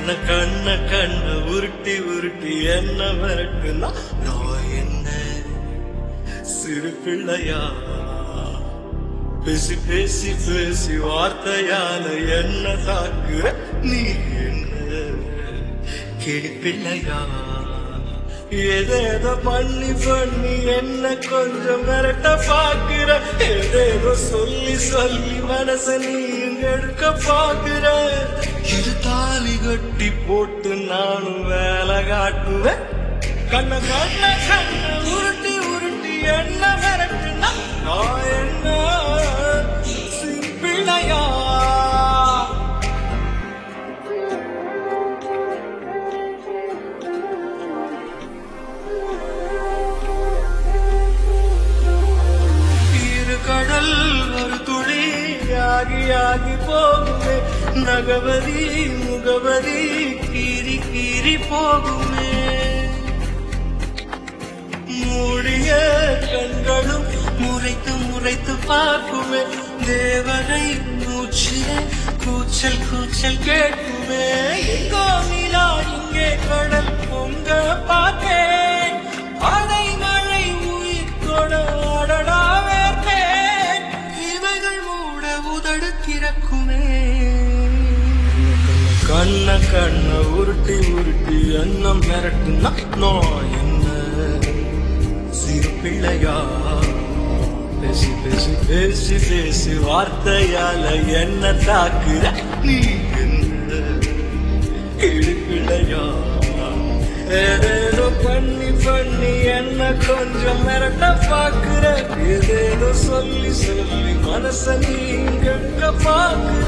கண்ண கண்ண கண்ண உருட்டி உருட்டி என்ன மிரட்டுனா நான் என்ன சிறு பிள்ளையா பேசி பேசி பேசி வார்த்தையால என்ன தாக்குற நீ என்ன கிளி பிள்ளையா ஏதேதோ பண்ணி பண்ணி என்ன கொஞ்சம் மிரட்ட பாக்குற ஏதேதோ சொல்லி சொல்லி மனச நீ எடுக்க பாக்குற இது தாலி கட்டி போட்டு நானும் வேலை காட்டுவேன் கண்ண கண்ண கண்ண உருட்டி உருட்டி என்ன மிரட்டுனா நான் என்ன சிம்பிளையா இரு கடல் ஒரு துளி ஆகி ஆகி போகுமே நகவதி முகவதி கீறி கீறி போகுமே மூடிய கண்களும் முறைத்து முறைத்து பார்க்குமே தேவதை மூச்சிலே கூச்சல் கூச்சல் கேட்குமே எங்கோ நிலா இங்கே கடல் பொங்க பார்த்தேன் அலை மழை உயிர் கொட அடடா வேர்த்தேன் இவைகள் மூட உதடு திறக்குமே கண்ண கண்ண உருட்டி உருட்டி அன்னம் மிரட்டுனா நான் என்ன சிறு பிள்ளையா பேசி பேசி பேசி பேசி வார்த்தையால என்ன தாக்குற நீ என்ன கிளி பிள்ளையா ஏதேதோ பண்ணி பண்ணி என்ன கொஞ்சம் மிரட்ட பாக்குற ஏதேதோ சொல்லி சொல்லி மனச நீங்க பாக்குற